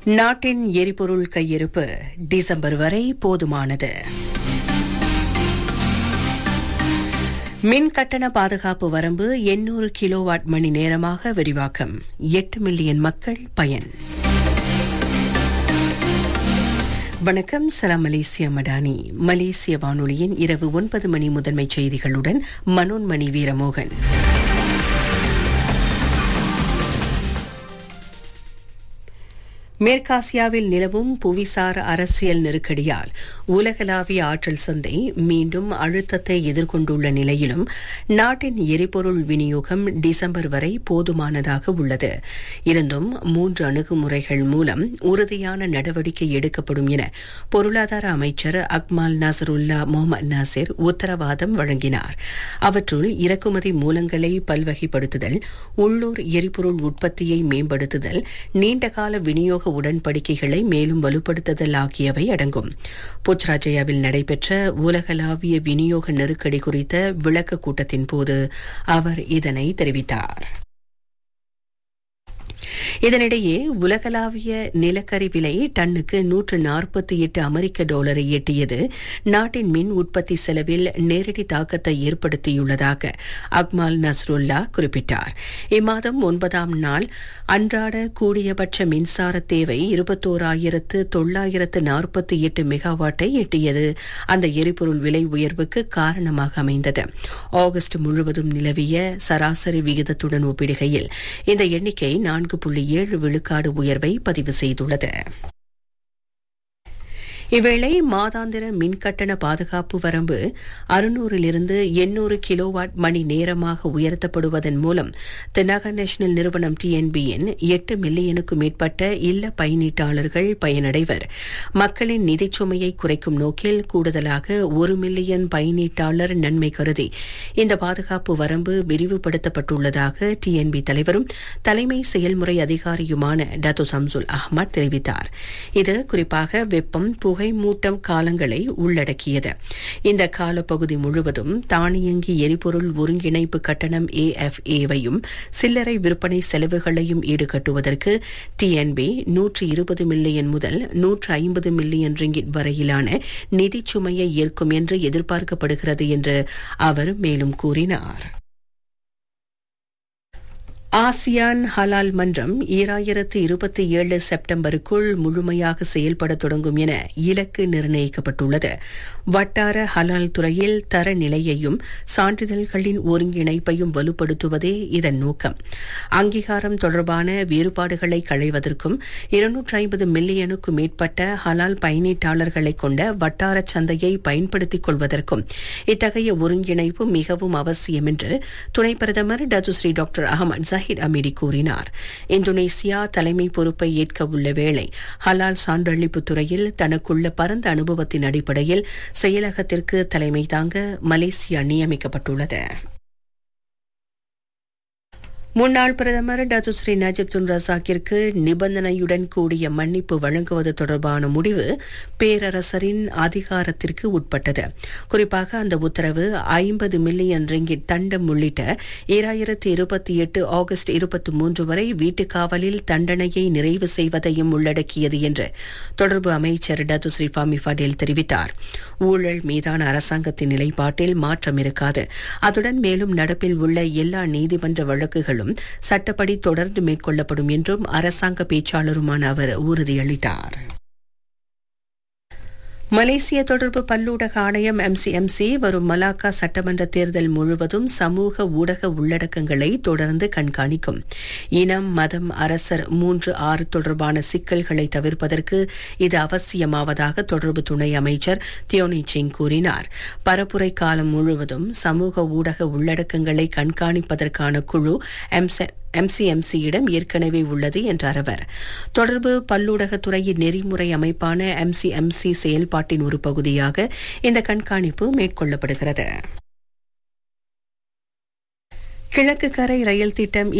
நாட்டின் எரிபொருள் கையிருப்பு டிசம்பர் வரை போதுமானது மின் கட்டண பாதுகாப்பு வரம்பு எண்ணூறு கிலோவாட் மணி நேரமாக விரிவாக்கம் எட்டு மில்லியன் மக்கள் பயன் வணக்கம் சலாம் மலேசியா மடானி மலேசிய வானொலியின் இரவு ஒன்பது மணி முதன்மை செய்திகளுடன் மனோன்மணி வீரமோகன் மேற்காசியாவில் நிலவும் புவிசார் அரசியல் நெருக்கடியால் உலகளாவிய ஆற்றல் சந்தை மீண்டும் அழுத்தத்தை எதிர்கொண்டுள்ள நிலையிலும் நாட்டின் எரிபொருள் விநியோகம் டிசம்பர் வரை போதுமானதாக உள்ளது இருந்தும் மூன்று அணுகுமுறைகள் மூலம் உறுதியான நடவடிக்கை எடுக்கப்படும் என பொருளாதார அமைச்சர் அக்மால் நசருல்லா முகமது நாசிர் உத்தரவாதம் வழங்கினார் அவற்றுள் இறக்குமதி மூலங்களை பல்வகைப்படுத்துதல் உள்ளூர் எரிபொருள் உற்பத்தியை மேம்படுத்துதல் நீண்டகால விநியோக உடன்படிக்கைகளை மேலும் வலுப்படுத்துதல் ஆகியவை அடங்கும் புச்ராஜயாவில் நடைபெற்ற உலகளாவிய விநியோக நெருக்கடி குறித்த விளக்க கூட்டத்தின் போது அவர் இதனை தெரிவித்தார் இதனிடையே உலகளாவிய நிலக்கரி விலை டன்னுக்கு நூற்று நாற்பத்தி எட்டு அமெரிக்க டாலரை எட்டியது நாட்டின் மின் உற்பத்தி செலவில் நேரடி தாக்கத்தை ஏற்படுத்தியுள்ளதாக அக்மால் நஸ்ருல்லா குறிப்பிட்டார் இம்மாதம் ஒன்பதாம் நாள் அன்றாட கூடியபட்ச மின்சார தேவை இருபத்தோராயிரத்து தொள்ளாயிரத்து நாற்பத்தி எட்டு மெகாவாட்டை எட்டியது அந்த எரிபொருள் விலை உயர்வுக்கு காரணமாக அமைந்தது ஆகஸ்ட் முழுவதும் நிலவிய சராசரி விகிதத்துடன் ஒப்பிடுகையில் இந்த எண்ணிக்கை நான்கு புள்ளி ஏழு விழுக்காடு உயர்வை பதிவு செய்துள்ளது இவ்வேளை மாதாந்திர மின்கட்டண பாதுகாப்பு வரம்பு அறுநூறிலிருந்து எண்ணூறு கிலோவாட் மணி நேரமாக உயர்த்தப்படுவதன் மூலம் தென்னாக நேஷனல் நிறுவனம் டிஎன்பியின் எட்டு மில்லியனுக்கும் மேற்பட்ட இல்ல பயனீட்டாளர்கள் பயனடைவர் மக்களின் நிதிச் சுமையை குறைக்கும் நோக்கில் கூடுதலாக ஒரு மில்லியன் பயனீட்டாளர் நன்மை கருதி இந்த பாதுகாப்பு வரம்பு விரிவுபடுத்தப்பட்டுள்ளதாக டிஎன்பி தலைவரும் தலைமை செயல்முறை அதிகாரியுமான டத்து சம்சுல் அஹ்மத் தெரிவித்தார் இது குறிப்பாக வெப்பம் புகை மூட்டம் காலங்களை உள்ளடக்கியது இந்த காலப்பகுதி முழுவதும் தானியங்கி எரிபொருள் ஒருங்கிணைப்பு கட்டணம் ஏஎஃப்ஏவையும் சில்லறை விற்பனை செலவுகளையும் ஈடுகட்டுவதற்கு டிஎன்பி நூற்று இருபது மில்லியன் முதல் நூற்று ஐம்பது மில்லியன் ரிங்கிட் வரையிலான நிதிச் சுமையை ஏற்கும் என்று எதிர்பார்க்கப்படுகிறது என்று அவர் மேலும் கூறினார் ஆசியான் ஹலால் மன்றம் ஈராயிரத்து இருபத்தி ஏழு செப்டம்பருக்குள் முழுமையாக செயல்பட தொடங்கும் என இலக்கு நிர்ணயிக்கப்பட்டுள்ளது வட்டார ஹலால் துறையில் தரநிலையையும் சான்றிதழ்களின் ஒருங்கிணைப்பையும் வலுப்படுத்துவதே இதன் நோக்கம் அங்கீகாரம் தொடர்பான வேறுபாடுகளை களைவதற்கும் இருநூற்றி ஐம்பது மில்லியனுக்கும் மேற்பட்ட ஹலால் பயனீட்டாளர்களை கொண்ட வட்டார சந்தையை பயன்படுத்திக் கொள்வதற்கும் இத்தகைய ஒருங்கிணைப்பு மிகவும் அவசியம் என்று துணை பிரதமர் டஜுஸ்ரீ டாக்டர் அகமது ஜஹீர் அமீடி கூறினார் இந்தோனேசியா தலைமை பொறுப்பை ஏற்க உள்ள வேளை ஹலால் சான்றளிப்பு துறையில் தனக்குள்ள பரந்த அனுபவத்தின் அடிப்படையில் செயலகத்திற்கு தலைமை தாங்க மலேசியா நியமிக்கப்பட்டுள்ளது முன்னாள் பிரதமர் டத்துஸ்ரீ நஜிப் துன் ரசாக்கிற்கு நிபந்தனையுடன் கூடிய மன்னிப்பு வழங்குவது தொடர்பான முடிவு பேரரசரின் அதிகாரத்திற்கு உட்பட்டது குறிப்பாக அந்த உத்தரவு ஐம்பது மில்லியன் ரிங்கிட் தண்டம் உள்ளிட்ட ஈராயிரத்து இருபத்தி எட்டு ஆகஸ்ட் இருபத்தி மூன்று வரை வீட்டுக் காவலில் தண்டனையை நிறைவு செய்வதையும் உள்ளடக்கியது என்று தொடர்பு அமைச்சர் டத்துஸ்ரீ ஃபாமி ஃபடேல் தெரிவித்தார் ஊழல் மீதான அரசாங்கத்தின் நிலைப்பாட்டில் மாற்றம் இருக்காது அதுடன் மேலும் நடப்பில் உள்ள எல்லா நீதிமன்ற வழக்குகளும் நடவடிக்கைகளும் சட்டப்படி தொடர்ந்து மேற்கொள்ளப்படும் என்றும் அரசாங்க பேச்சாளருமான அவர் உறுதியளித்தார் மலேசிய தொடர்பு பல்லூடக ஆணையம் எம்சிஎம்சி வரும் மலாக்கா சட்டமன்ற தேர்தல் முழுவதும் சமூக ஊடக உள்ளடக்கங்களை தொடர்ந்து கண்காணிக்கும் இனம் மதம் அரசர் மூன்று ஆறு தொடர்பான சிக்கல்களை தவிர்ப்பதற்கு இது அவசியமாவதாக தொடர்பு துணை அமைச்சர் தியோனி சிங் கூறினார் பரப்புரை காலம் முழுவதும் சமூக ஊடக உள்ளடக்கங்களை கண்காணிப்பதற்கான குழு எம்சிஎம்சியிடம் ஏற்கனவே உள்ளது என்றார் அவர் தொடர்பு பல்லூடகத்துறையின் நெறிமுறை அமைப்பான எம்சிஎம்சி செயல்பாட்டின் ஒரு பகுதியாக இந்த கண்காணிப்பு மேற்கொள்ளப்படுகிறது கிழக்கு கரை ரயில் திட்டம்